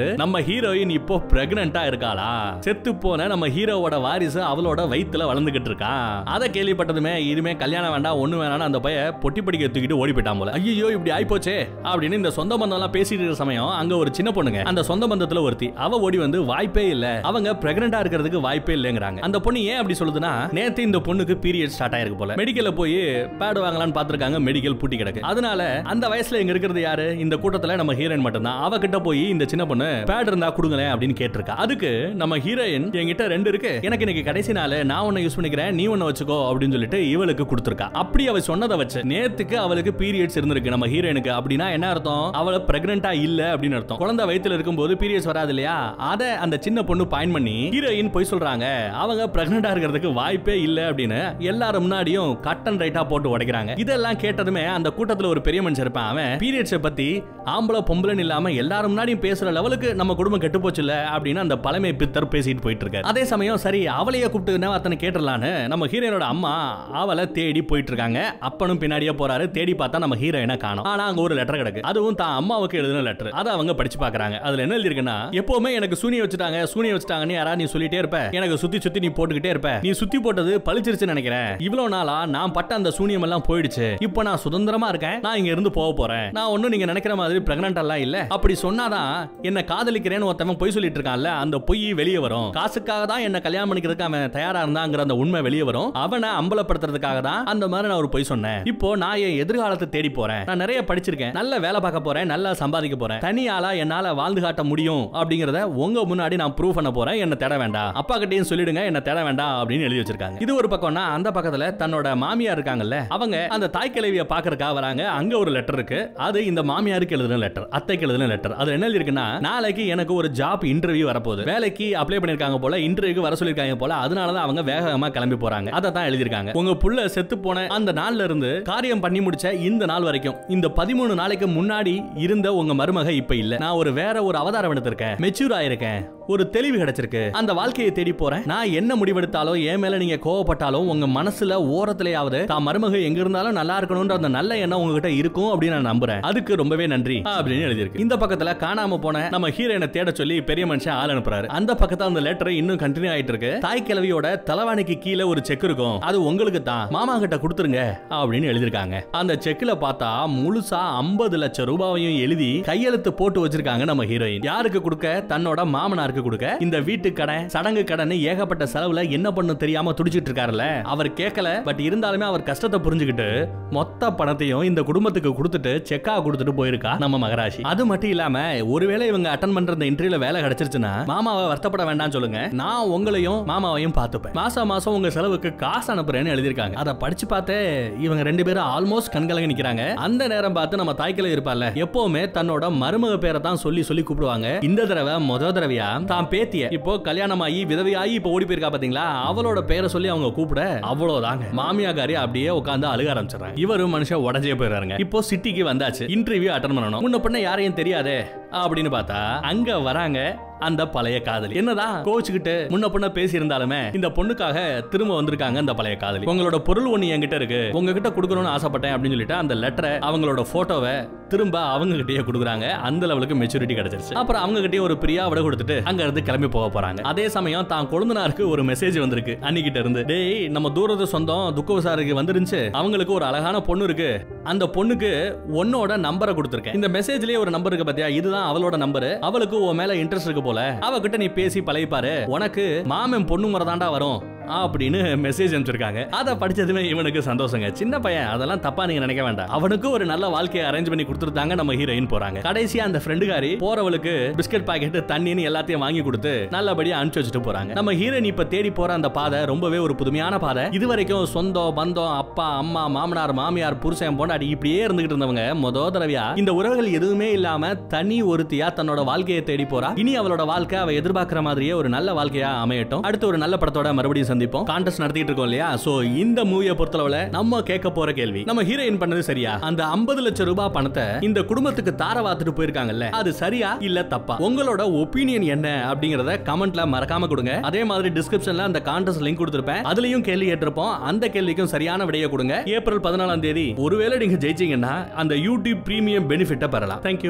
ஹீரோயின் இப்போ பிரெக்னண்டா இருக்காளா செத்து போன நம்ம ஹீரோவோட வாரிசு அவளோட வயித்துல வளர்ந்துகிட்டு இருக்கான் அதை கேள்விப்பட்டதுமே இனிமே கல்யாணம் வேண்டாம் ஒண்ணு வேணாம் அந்த பைய பொட்டி படிக்க தூக்கிட்டு ஓடி போயிட்டான் போல ஐயோ இப்படி ஆயிப்போச்சே அப்படின்னு இந்த சொந்த பந்தம் எல்லாம் பேசிட்டு இருக்கிற சமயம் அங்க ஒரு சின்ன பொண்ணுங்க அந்த சொந்த பந்தத்துல ஒருத்தி அவ ஓடி வந்து வாய்ப்பே இல்ல அவங்க பிரெக்னண்டா இருக்கிறதுக்கு வாய்ப்பே இல்லைங்கிறாங்க அந்த பொண்ணு ஏன் அப்படி சொல்லுதுன்னா நேத்து இந்த பொண்ணுக்கு பீரியட் ஸ்டார்ட் ஆயிருக்கு போல மெடிக்கல்ல போய் பேட் வாங்கலாம்னு பாத்துருக்காங்க மெடிக்கல் பூட்டி கிடக்கு அதனால அந்த வயசுல இங்க இருக்கிறது யாரு இந்த கூட்டத்துல நம்ம ஹீரோயின் மட்டும்தான் அவ கிட்ட போய் இந்த சின்ன பொண்ணு பேட் இருந்தா கொடுங்களேன் அப்படின்னு கேட்டிருக்கா அதுக்கு நம்ம ஹீரோயின் என்கிட்ட ரெண்டு இருக்கு எனக்கு இன்னைக்கு கடைசி நாள் நான் ஒன்னு யூஸ் பண்ணிக்கிறேன் நீ ஒன்னு வச்சுக்கோ அப்படின்னு சொல்லிட்டு இவளுக்கு கொடுத்துருக்கா அப்படி அவ சொன்னதை வச்சு நேத்துக்கு அவளுக்கு பீரியட்ஸ் இருந்திருக்கு நம்ம ஹீரோயினுக்கு அப்படின்னா என்ன அர்த்தம் அவளை பிரெக்னண்டா இல்ல அப்படின்னு அர்த்தம் குழந்தை வயித்துல இருக்கும்போது பீரியட்ஸ் வராது இல்லையா அத அந்த சின்ன பொண்ணு பாயிண்ட் பண்ணி ஹீரோயின் போய் சொல்றாங்க அவங்க பிரெக்னண்டா இருக்கிறதுக்கு வாய்ப்பே இல்ல அப்படின்னு எல்லாரும் முன்னாடியும் கட் அண்ட் ரைட்டா போட்டு உடைக்கிறாங்க இதெல்லாம் கேட்டதுமே அந்த கூட்டத்துல ஒரு பெரிய மனுஷன் இருப்பான் அவன் பீரியட்ஸை பத்தி ஆம்பளை பொம்பளைன்னு இல்லாம எல்லாரும் முன்னாடியும் பேசுற லெவலுக்கு நம்ம குடும்பம் கெட்டு போச்சு இல்ல அப்படின்னு அந்த பழமை பித்தர் பேசிட்டு போயிட்டு இருக்காரு அதே சமயம் சரி அவளையே கூப்பிட்டு அத்தனை கேட்டுடலான்னு நம்ம ஹீரோனோட அம்மா அவளை தேடி போயிட்டு இருக்காங்க அப்பனும் பின்னாடியே போறாரு தேடி பார்த்தா நம்ம ஹீரோயினை காணும் ஆனா அங்க ஒரு லெட்டர் கிடக்கு அதுவும் தான் அம்மாவுக்கு எழுதின லெட்டர் அதை அவங்க படிச்சு பாக்குறாங்க அதுல என்ன எழுதிருக்குன்னா எப்பவுமே எனக்கு சூனிய வச்சுட்டாங்க சூனிய வச்சுட்டாங்கன்னு யாராவது நீ சொல்லிட்டே இருப்ப எனக்கு சுத்தி சுத்தி நீ போட்டுக்கிட்டே இருப்ப நீ சுத்தி போட்டது பளிச்சிருச்சுன்னு நினைக்கிறேன் இவ்வளவு நாளா நான் பட்ட அந்த சூனியம் எல்லாம் போயிடுச்சு இப்போ நான் சுதந்திரமா இருக்கேன் நான் இங்க இருந்து போக போறேன் நான் ஒண்ணும் நீங்க நினைக்கிற மாதிரி பிரெக்னன்ட் எல்லாம் இல்ல அப்படி சொன்னாதான் என்ன காதலிக்கிறேன்னு ஒருத்தவன் பொய் சொல்லிட்டு இருக்கான்ல அந்த பொய் வெளியே வரும் காசுக்காக தான் என்ன கல்யாணம் பண்ணிக்கிறதுக்கு அவன் தயாரா இருந்தாங்கிற அந்த உண்மை வெளியே வரும் அவனை அம்பலப்படுத்துறதுக்காக தான் அந்த மாதிரி நான் ஒரு பொய் சொன்னேன் இப்போ நான் என் எதிர்காலத்தை தேடி போறேன் நான் நிறைய படிச்சிருக்கேன் நல்ல வேலை பார்க்க போறேன் நல்லா சம்பாதிக்க போறேன் தனி ஆளா என்னால வாழ்ந்து காட்ட முடியும் அப்படிங்கறத உங்க முன்னாடி நான் ப்ரூவ் பண்ண போறேன் என்ன தேட வேண்டாம் அப்பா கிட்டயும் சொல்லிடுங்க என்ன தேட வேண்டாம் அப்படின்னு எழுதி வச்சிருக்காங்க இது ஒரு பக்கம்னா அந்த பக்கத்துல தன்னோட மாமியார் இருக்காங்கல்ல அவங்க அந்த தாய் கிழவிய பாக்குறதுக்காக வராங்க அங்க ஒரு லெட்டர் இருக்கு அது இந்த மாமியாருக்கு எழுதுன லெட்டர் அத்தைக்கு எழுதுன லெட்டர் அதுல என்ன இருக்குன்னா நாளைக்கு எனக்கு ஒரு ஜாப் இன்டர்வியூ வரப்போகுது வேலைக்கு அப்ளை பண்ணிருக்காங்க போல இன்டர்வியூக்கு வர சொல்லிருக்காங்க போல அதனால தான் அவங்க வேகமா கிளம்பி போறாங்க அதை தான் எழுதிருக்காங்க உங்க புள்ள செத்து போன அந்த நாள்ல இருந்து காரியம் பண்ணி முடிச்ச இந்த நாள் வரைக்கும் இந்த பதிமூணு நாளைக்கு முன்னாடி இருந்த உங்க மருமக இப்ப இல்ல நான் ஒரு வேற ஒரு அவதாரம் எடுத்திருக்கேன் மெச்சூர் ஆயிருக்கேன் ஒரு தெளிவு கிடைச்சிருக்கு அந்த வாழ்க்கையை தேடி போறேன் நான் என்ன முடிவெடுத்தாலும் என் மேல நீங்க கோவப்பட்டாலும் உங்க மனசுல ஓரத்திலேயாவது தான் மருமக எங்க இருந்தாலும் நல்லா இருக்கணும்ன்ற அந்த நல்ல எண்ணம் உங்ககிட்ட இருக்கும் அப்படின்னு நான் நம்புறேன் அதுக்கு ரொம்பவே நன்றி அப்படின்னு எழுதியிருக்கு இந்த பக்கத்துல காணாம போன நம்ம ஹீரோயினை தேட சொல்லி பெரிய மனுஷன் ஆள் அனுப்புறாரு அந்த பக்கத்துல அந்த லெட்டர் இன்னும் கண்டினியூ ஆயிட்டு இருக்கு தாய் கிழவியோட தலைவாணிக்கு கீழே ஒரு செக் இருக்கும் அது உங்களுக்கு தான் மாமா கிட்ட கொடுத்துருங்க அப்படின்னு எழுதிருக்காங்க அந்த செக்ல பார்த்தா முழுசா ஐம்பது லட்சம் ரூபாவையும் எழுதி கையெழுத்து போட்டு வச்சிருக்காங்க நம்ம ஹீரோயின் யாருக்கு கொடுக்க தன்னோட மாமனாருக்கு கொடுக்க இந்த வீட்டு கடன் சடங்கு கடன் ஏகப்பட்ட செலவுல என்ன பண்ணும் தெரியாம துடிச்சிட்டு இருக்காருல்ல அவர் கேட்கல பட் இருந்தாலுமே அவர் கஷ்டத்தை புரிஞ்சுக்கிட்டு மொத்த பணத்தையும் இந்த குடும்பத்துக்கு கொடுத்துட்டு செக்கா கொடுத்துட்டு போயிருக்கா நம்ம மகராசி அது மட்டும் இல்லாம ஒருவேளை இவங்க அட்டன் பண்ற இந்த இன்டர்வியூல வேலை கிடைச்சிருச்சுன்னா மாமாவை வருத்தப்பட வேண்டாம் சொல்லுங்க நான் உங்களையும் மாமாவையும் பார்த்துப்பேன் மாசம் மாசம் உங்க செலவுக்கு காசு அனுப்புறேன்னு எழுதிருக்காங்க அதை படிச்சு பார்த்தே இவங்க ரெண்டு பேரும் ஆல்மோஸ்ட் கண்கலங்க நிக்கிறாங்க அந்த நேரம் பார்த்து நம்ம தாய்க்கில இருப்பால எப்பவுமே தன்னோட மருமக பேரை தான் சொல்லி சொல்லி கூப்பிடுவாங்க இந்த தடவை முத தடவையா தான் பேத்திய இப்போ கல்யாணமாகி விதவையாகி இப்போ ஓடி போயிருக்கா பாத்தீங்களா அவளோட பேரை சொல்லி அவங்க கூப்பிட அவ்வளவுதாங்க மாமியாக்காரி அப்படியே உட்காந்து அழுக ஆரம்பிச்சிடறாங்க இவரும் மனுஷன் உடஞ்சே போயிடுறாங்க இப்போ சிட்டிக்கு வந்தாச்சு இன்டர்வியூ அட்டன் பண்ணணும் முன்ன பண்ண யாரையும் தெரியாதே அப்படின்னு பார்த்தா அங்க வராங்க அந்த பழைய காதலி என்னதான் கோச்சுக்கிட்டு முன்ன பொண்ண பேசி இருந்தாலுமே இந்த பொண்ணுக்காக திரும்ப வந்திருக்காங்க அந்த பழைய காதலி உங்களோட பொருள் ஒண்ணு என்கிட்ட இருக்கு உங்ககிட்ட கொடுக்கணும்னு ஆசைப்பட்டேன் அப்படின்னு சொல்லிட்டு அந்த லெட்டரை அவங்களோட போட்டோவை திரும்ப அவங்க கிட்டயே கொடுக்குறாங்க அந்த லெவலுக்கு மெச்சூரிட்டி கிடைச்சிருச்சு அப்புறம் அவங்க கிட்டயே ஒரு பிரியா விட கொடுத்துட்டு அங்க இருந்து கிளம்பி போக போறாங்க அதே சமயம் தான் கொழுந்தனாருக்கு ஒரு மெசேஜ் வந்திருக்கு அன்னிக்கிட்ட இருந்து டேய் நம்ம தூரத்து சொந்தம் துக்க விசாரிக்கு வந்துருந்துச்சு அவங்களுக்கு ஒரு அழகான பொண்ணு இருக்கு அந்த பொண்ணுக்கு உன்னோட நம்பரை கொடுத்துருக்கேன் இந்த மெசேஜ்லயே ஒரு நம்பர் இருக்கு பாத்தியா இதுதான் அவளோட நம்பர் அவளுக்கு உன் மேல இன்ட்ரெஸ்ட் இருக்கு போல அவகிட்ட நீ பேசி பழகிப்பாரு உனக்கு மாமன் பொண்ணு முறை தாண்டா வரும் அப்படின்னு மெசேஜ் அனுப்பிச்சிருக்காங்க அதை படிச்சதுமே இவனுக்கு சந்தோஷங்க சின்ன பையன் அதெல்லாம் தப்பா நீங்க நினைக்க வேண்டாம் அவனுக்கு ஒரு நல்ல வாழ்க்கையை அரேஞ்ச் பண்ணி கொடுத்துருந்தாங்க நம்ம ஹீரோயின் போறாங்க கடைசியா அந்த ஃப்ரெண்டுகாரி போறவளுக்கு பிஸ்கட் பாக்கெட் தண்ணின்னு எல்லாத்தையும் வாங்கி கொடுத்து நல்லபடியா அனுப்பிச்சு வச்சுட்டு போறாங்க நம்ம ஹீரோயின் இப்ப தேடி போற அந்த பாதை ரொம்பவே ஒரு புதுமையான பாதை இது வரைக்கும் சொந்தம் பந்தம் அப்பா அம்மா மாமனார் மாமியார் புருஷன் பொண்டாட்டி இப்படியே இருந்துகிட்டு இருந்தவங்க முத தடவையா இந்த உறவுகள் எதுவுமே இல்லாம தனி ஒருத்தியா தன்னோட வாழ்க்கையை தேடி போறா இனி அவளோட வாழ்க்கை அவ எதிர்பார்க்கிற மாதிரியே ஒரு நல்ல வாழ்க்கையா அமையட்டும் அடுத்து ஒரு நல்ல படத்தோட மறுபடியும் சந்திப்போம் கான்டெஸ்ட் நடத்திட்டு இருக்கோம் இல்லையா சோ இந்த மூவியை பொறுத்தளவுல நம்ம கேட்க போற கேள்வி நம்ம ஹீரோயின் பண்ணது சரியா அந்த 50 லட்சம் ரூபாய் பணத்தை இந்த குடும்பத்துக்கு தார வாத்துட்டு போயிருக்காங்கல்ல அது சரியா இல்ல தப்பா உங்களோட ஒப்பீனியன் என்ன அப்படிங்கறத கமெண்ட்ல மறக்காம கொடுங்க அதே மாதிரி டிஸ்கிரிப்ஷன்ல அந்த கான்டெஸ்ட் லிங்க் கொடுத்திருப்பேன் அதுலயும் கேள்வி கேட்டிருப்போம் அந்த கேள்விக்கும் சரியான விடையை கொடுங்க ஏப்ரல் பதினாலாம் தேதி ஒருவேளை நீங்க ஜெயிச்சீங்கன்னா அந்த யூடியூப் பிரீமியம் பெனிஃபிட்டை பெறலாம் தேங்க்யூ